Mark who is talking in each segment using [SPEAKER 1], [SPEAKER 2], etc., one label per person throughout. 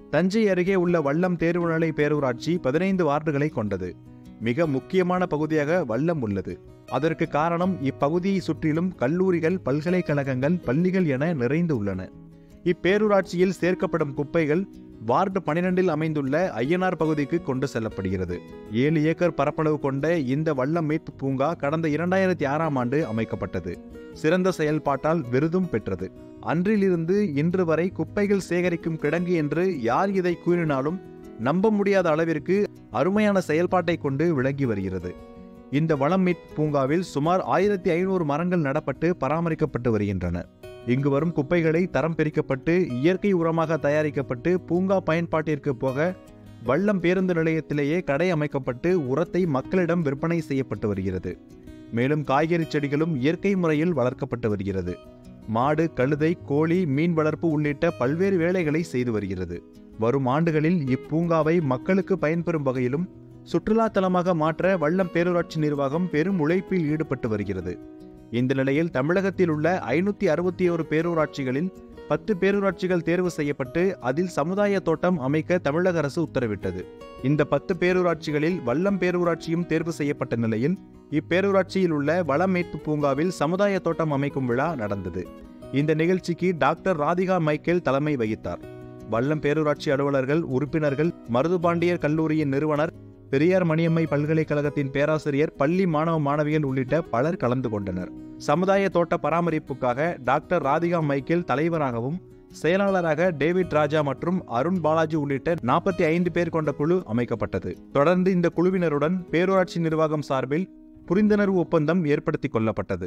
[SPEAKER 1] தஞ்சை அருகே உள்ள வல்லம் தேர்வுநிலை பேரூராட்சி பதினைந்து வார்டுகளை கொண்டது மிக முக்கியமான பகுதியாக வல்லம் உள்ளது அதற்கு காரணம் இப்பகுதியை சுற்றிலும் கல்லூரிகள் பல்கலைக்கழகங்கள் பள்ளிகள் என நிறைந்து உள்ளன இப்பேரூராட்சியில் சேர்க்கப்படும் குப்பைகள் வார்டு பனிரெண்டில் அமைந்துள்ள ஐயனார் பகுதிக்கு கொண்டு செல்லப்படுகிறது ஏழு ஏக்கர் பரப்பளவு கொண்ட இந்த வல்லம் மீட்பு பூங்கா கடந்த இரண்டாயிரத்தி ஆறாம் ஆண்டு அமைக்கப்பட்டது சிறந்த செயல்பாட்டால் விருதும் பெற்றது அன்றிலிருந்து இன்று வரை குப்பைகள் சேகரிக்கும் கிடங்கு என்று யார் இதை கூறினாலும் நம்ப முடியாத அளவிற்கு அருமையான செயல்பாட்டை கொண்டு விளங்கி வருகிறது இந்த வளம் மீட்பு பூங்காவில் சுமார் ஆயிரத்தி ஐநூறு மரங்கள் நடப்பட்டு பராமரிக்கப்பட்டு வருகின்றன இங்கு வரும் குப்பைகளை தரம் பிரிக்கப்பட்டு இயற்கை உரமாக தயாரிக்கப்பட்டு பூங்கா பயன்பாட்டிற்கு போக வல்லம் பேருந்து நிலையத்திலேயே கடை அமைக்கப்பட்டு உரத்தை மக்களிடம் விற்பனை செய்யப்பட்டு வருகிறது மேலும் காய்கறி செடிகளும் இயற்கை முறையில் வளர்க்கப்பட்டு வருகிறது மாடு கழுதை கோழி மீன் வளர்ப்பு உள்ளிட்ட பல்வேறு வேலைகளை செய்து வருகிறது வரும் ஆண்டுகளில் இப்பூங்காவை மக்களுக்கு பயன்பெறும் வகையிலும் சுற்றுலா தலமாக மாற்ற வல்லம் பேரூராட்சி நிர்வாகம் பெரும் உழைப்பில் ஈடுபட்டு வருகிறது இந்த நிலையில் தமிழகத்தில் உள்ள ஐநூத்தி அறுபத்தி ஒரு பேரூராட்சிகளில் பத்து பேரூராட்சிகள் தேர்வு செய்யப்பட்டு அதில் சமுதாய தோட்டம் அமைக்க தமிழக அரசு உத்தரவிட்டது இந்த பத்து பேரூராட்சிகளில் வல்லம் பேரூராட்சியும் தேர்வு செய்யப்பட்ட நிலையில் இப்பேரூராட்சியில் உள்ள வளம் மீட்பு பூங்காவில் சமுதாய தோட்டம் அமைக்கும் விழா நடந்தது இந்த நிகழ்ச்சிக்கு டாக்டர் ராதிகா மைக்கேல் தலைமை வகித்தார் வல்லம் பேரூராட்சி அலுவலர்கள் உறுப்பினர்கள் மருதுபாண்டியர் கல்லூரியின் நிறுவனர் பெரியார் மணியம்மை பல்கலைக்கழகத்தின் பேராசிரியர் பள்ளி மாணவ மாணவிகள் உள்ளிட்ட பலர் கலந்து கொண்டனர் சமுதாய தோட்ட பராமரிப்புக்காக டாக்டர் ராதிகா மைக்கேல் தலைவராகவும் செயலாளராக டேவிட் ராஜா மற்றும் அருண் பாலாஜி உள்ளிட்ட நாற்பத்தி ஐந்து பேர் கொண்ட குழு அமைக்கப்பட்டது தொடர்ந்து இந்த குழுவினருடன் பேரூராட்சி நிர்வாகம் சார்பில் புரிந்துணர்வு ஒப்பந்தம் ஏற்படுத்திக் கொள்ளப்பட்டது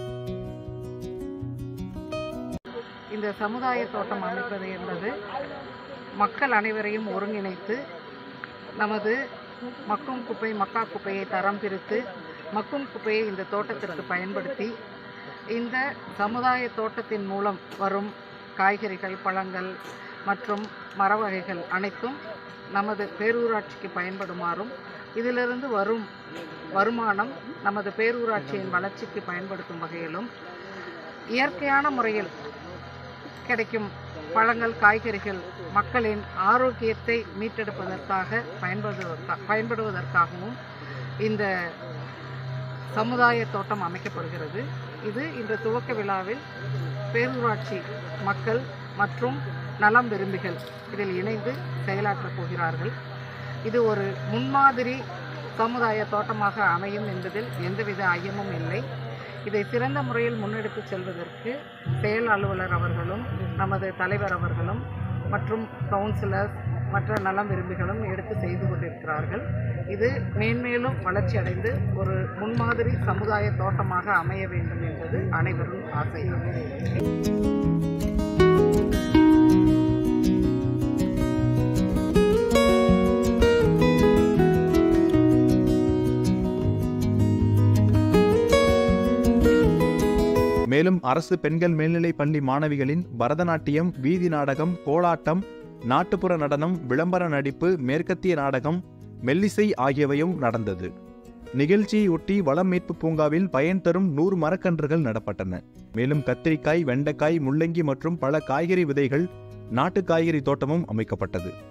[SPEAKER 2] இந்த சமுதாய தோட்டம் அமைப்பது என்பது மக்கள் அனைவரையும் ஒருங்கிணைத்து நமது மக்கும் குப்பை மக்கா குப்பையை தரம் பிரித்து மக்கும் குப்பையை இந்த தோட்டத்திற்கு பயன்படுத்தி இந்த சமுதாய தோட்டத்தின் மூலம் வரும் காய்கறிகள் பழங்கள் மற்றும் மர வகைகள் அனைத்தும் நமது பேரூராட்சிக்கு பயன்படுமாறும் இதிலிருந்து வரும் வருமானம் நமது பேரூராட்சியின் வளர்ச்சிக்கு பயன்படுத்தும் வகையிலும் இயற்கையான முறையில் கிடைக்கும் பழங்கள் காய்கறிகள் மக்களின் ஆரோக்கியத்தை மீட்டெடுப்பதற்காக பயன்படுவதற்கா பயன்படுவதற்காகவும் இந்த சமுதாய தோட்டம் அமைக்கப்படுகிறது இது இந்த துவக்க விழாவில் பேரூராட்சி மக்கள் மற்றும் நலம் விரும்பிகள் இதில் இணைந்து செயலாற்றப் போகிறார்கள் இது ஒரு முன்மாதிரி சமுதாய தோட்டமாக அமையும் என்பதில் எந்தவித ஐயமும் இல்லை இதை சிறந்த முறையில் முன்னெடுத்து செல்வதற்கு செயல் அலுவலர் அவர்களும் நமது தலைவர் அவர்களும் மற்றும் கவுன்சிலர்ஸ் மற்ற நலம் விரும்பிகளும் எடுத்து செய்து கொண்டிருக்கிறார்கள் இது மேன்மேலும் வளர்ச்சி அடைந்து ஒரு முன்மாதிரி சமுதாய தோட்டமாக அமைய வேண்டும் என்பது அனைவரும் ஆசை
[SPEAKER 1] மேலும் அரசு பெண்கள் மேல்நிலைப் பள்ளி மாணவிகளின் பரதநாட்டியம் வீதி நாடகம் கோலாட்டம் நாட்டுப்புற நடனம் விளம்பர நடிப்பு மேற்கத்திய நாடகம் மெல்லிசை ஆகியவையும் நடந்தது நிகழ்ச்சியை ஒட்டி வளம் மீட்பு பூங்காவில் பயன் தரும் நூறு மரக்கன்றுகள் நடப்பட்டன மேலும் கத்திரிக்காய் வெண்டைக்காய் முள்ளங்கி மற்றும் பல காய்கறி விதைகள் நாட்டு காய்கறி தோட்டமும் அமைக்கப்பட்டது